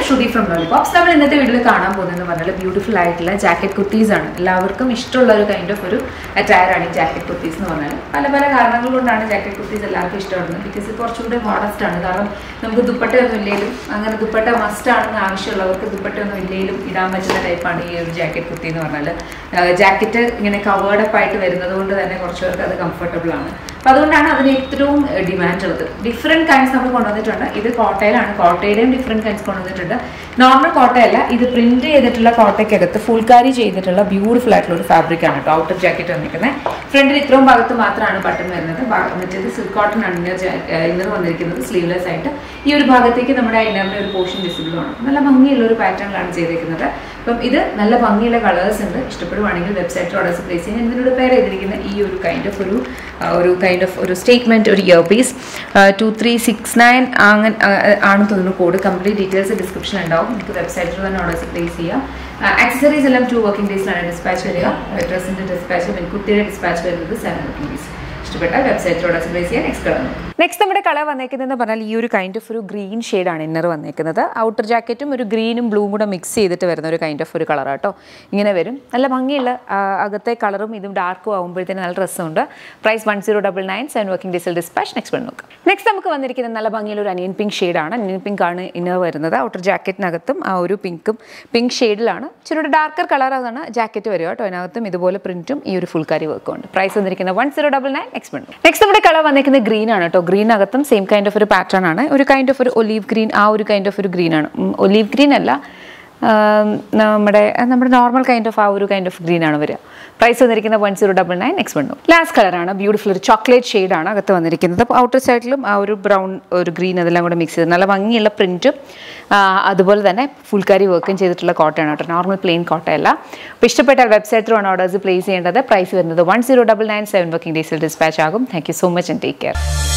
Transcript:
Shruti from lollipops നമ്മൾ ഇന്നത്തെ വീഡിയോയിൽ കാണാൻ പോകുന്നതെന്ന് പറഞ്ഞാൽ ബ്യൂട്ടിഫുൾ ആയിട്ടുള്ള ജാക്കറ്റ് കുർത്തീസ് ആണ് എല്ലാവർക്കും ഇഷ്ടമുള്ള ഒരു കൈൻഡ് ഓഫ് ഒരു അറ്റയർ ആണ് ഈ ജാക്കറ്റ് കുർത്തീസ് എന്ന് പറഞ്ഞാൽ പല പല കാരണങ്ങൾ കൊണ്ടാണ് ജാക്കറ്റ് കുർത്തീസ് എല്ലാവർക്കും ഇഷ്ടപ്പെടുന്നത് ബിക്കോസ് കുറച്ചുകൂടി മോഡസ്റ്റ് ആണ് കാരണം നമുക്ക് ദുപ്പട്ടയൊന്നും ഇല്ലെങ്കിലും അങ്ങനെ ദുപ്പട്ട മസ്റ്റ് ആണെന്ന് ആവശ്യമുള്ളവർക്ക് ദുപ്പട്ടയൊന്നും ഇല്ലെങ്കിലും ഇടാൻ പറ്റുന്ന ടൈപ്പാണ് ഈ ഒരു ജാക്കറ്റ് കുർത്തി എന്ന് പറഞ്ഞാൽ ജാക്കറ്റ് ഇങ്ങനെ കവേർഡ് അപ്പ് ആയിട്ട് വരുന്നത് കൊണ്ട് തന്നെ കുറച്ച് പേർക്ക് അത് കംഫർട്ടബിൾ ആണ് അപ്പോൾ അതുകൊണ്ടാണ് അതിന് ഏറ്റവും ഡിമാൻഡ് ഉള്ളത് ഡിഫറെൻറ്റ് കൈൻഡ്സ് നമ്മൾ കൊണ്ടുവന്നിട്ടുണ്ട് ഇത് കോട്ടയിലാണ് കോട്ടയുടെയും ഡിഫറെൻറ്റ് കൈൻഡ്സ് കൊണ്ടുവന്നിട്ടുണ്ട് നോർമൽ കോട്ടയല്ല ഇത് പ്രിന്റ് ചെയ്തിട്ടുള്ള കോട്ടയ്ക്കകത്ത് ഫുൾക്കാരി ചെയ്തിട്ടുള്ള ബ്യൂട്ടിഫുൾ ആയിട്ടുള്ള ഒരു ഫാബ്രിക് ആണ് കേട്ടോ ഔട്ടർ ജാക്കറ്റ് വന്നിരിക്കുന്നത് ഫ്രണ്ടിൽ ഇത്രയും ഭാഗത്ത് മാത്രമാണ് ബട്ടൺ വരുന്നത് ബാ- മറ്റേത് സിൽക്ക് കോട്ടൺ ആണ് ഇന്നർ ഇന്നർ വന്നിരിക്കുന്നത് സ്ലീവ്ലെസ് ആയിട്ട് ഈ ഒരു ഭാഗത്തേക്ക് നമ്മുടെ ഇന്നറിന്റെ ഒരു പോർഷൻ വിസിബിൾ ആണ് നല്ല ഭംഗിയുള്ള ഒരു പാറ്റേണിലാണ് ചെയ്തിരിക്കുന്നത് അപ്പം ഇത് നല്ല ഭംഗിയുള്ള കളേഴ്സ് ഉണ്ട് ഇഷ്ടപ്പെടുവാണെങ്കിൽ വെബ്സൈറ്റിൽ ഓർഡേഴ്സ് പ്ലേസ് ചെയ്യാൻ ഇതിനോട് പേര് ചെയ്തിരിക്കുന്ന ഈ ഒരു കൈൻഡ് ഓഫ് ഒരു ആ, ഒരു കൈൻഡ് ഓഫ് ഒരു സ്റ്റേറ്റ്മെന്റ് ഒരു ear piece two three six nine അങ്ങനെ ആ, ആണെന്ന് തോന്നുന്നു കോഡ് കംപ്ലീറ്റ് ഡീറ്റെയിൽസ് ഡിസ്ക്രിപ്ഷൻ ഉണ്ടാവും നിങ്ങൾക്ക് വെബ്സൈറ്റിൽ തന്നെ ഓർഡേഴ്സ് പ്ലേസ് ചെയ്യാം ആക്സസറീസ് എല്ലാം ടു വർക്കിംഗ് ഡേയ്സിലാണ് ഡിസ്പാച്ച് വരിക ഡ്രസ്സിന്റെ ഡിസ്പാച്ച് കുത്തിയുടെ ഡിസ്പാച്ച് വരുന്നത് സെവൻ വർക്കിംഗ് ഡേയ്സ് ഇഷ്ടപ്പെട്ടാൽ വെബ്സൈറ്റിൽ ഓർഡേഴ്സ് പ്ലേസ് ചെയ്യാൻ നെക്സ്റ്റ് കളർ നെക്സ്റ്റ് നമ്മുടെ കളർ വന്നേക്കുന്നതെന്ന് പറഞ്ഞാൽ ഈ ഒരു കൈൻഡ് ഓഫ് ഒരു ഗ്രീൻ ഷെയ്ഡാണ് ഇന്നർ വന്നേക്കുന്നത് ഔട്ടർ ജാക്കറ്റും ഒരു ഗ്രീനും ബ്ലൂവും കൂടെ മിക്സ് ചെയ്തിട്ട് വരുന്ന ഒരു കൈൻഡ് ഓഫ് ഒരു കളർ കേട്ടോ ഇങ്ങനെ വരും നല്ല ഭംഗിയുള്ള ആ, അകത്തെ കളറും ഇതും ഡാർക്കും ആകുമ്പോഴത്തേന് നല്ല രസമുണ്ട് price one zero double nine seven working ഡീസൽ ഡിസ്പാച്ച് നെക്സ്റ്റ് വൺ നോക്കാം നെക്സ്റ്റ് നമുക്ക് വന്നിരിക്കുന്നത് നല്ല ഭംഗിയുള്ള ഒരു അനിയൻ പിങ്ക് ഷെയ്ഡാണ് അനിയൻ പിങ്ക് ആണ് ഇന്നർ വരുന്നത് ഔട്ടർ ജാക്കറ്റിനകത്തും ആ ഒരു പിങ്കും പിങ്ക് ഷെയ്ഡിലാണ് ഇച്ചിരി ഡാർക്കർ കളറാണ് ജാക്കറ്റ് വരിക കേട്ടോ അതിനകത്തും ഇതുപോലെ പ്രിന്റും ഈ ഒരു ഫുൾക്കാരി വർക്കും ഉണ്ട് പ്രൈസ് വന്നിരിക്കുന്നത് one zero double nine next one next നമ്മുടെ കളർ വന്നിരിക്കുന്നത് ഗ്രീൻ ആണ് കേട്ടോ ഗ്രീനകത്തും സെയിം കൈൻഡ് ഓഫ് ഒരു പാറ്റേൺ ആണ് ഒരു കൈൻഡ് ഓഫ് ഒരു ഒലീവ് ഗ്രീൻ ആ ഒരു കൈൻഡ് ഓഫ് ഒരു ഗ്രീൻ ആണ് ഒലീവ് ഗ്രീൻ അല്ല ആം, നമ്മുടെ നമ്മുടെ നോർമൽ കൈൻഡ് ഓഫ് ആ ഒരു കൈൻഡ് ഓഫ് ഗ്രീൻ ആണ് വരിക പ്രൈസ് വന്നിരിക്കുന്നത് one zero double nine next one last കളറാണ് ബ്യൂട്ടിഫുൾ ഒരു ചോക്ലേറ്റ് ഷെയ്ഡാണ് അകത്ത് വന്നിരിക്കുന്നത് അപ്പോൾ ഔട്ടർ സൈഡിലും ആ ഒരു ബ്രൗൺ ഒരു ഗ്രീൻ അതെല്ലാം കൂടെ മിക്സ് ചെയ്ത് നല്ല ഭംഗിയുള്ള പ്രിൻറ്റും അതുപോലെ തന്നെ ഫുൾക്കാരി വർക്കും ചെയ്തിട്ടുള്ള കോട്ടയാണ് കേട്ടോ നോർമൽ പ്ലെയിൻ കോട്ടയല്ല അപ്പോൾ ഇഷ്ടപ്പെട്ടാൽ വെബ്സൈറ്റിലാണ് ഓർഡേഴ്സ് പ്ലേസ് ചെയ്യേണ്ടത് പ്രൈസ് വരുന്നത് one zero double nine seven working ഡേയ്സിൽ ഡിസ്പാച്ച് ആകും thank you so much and take care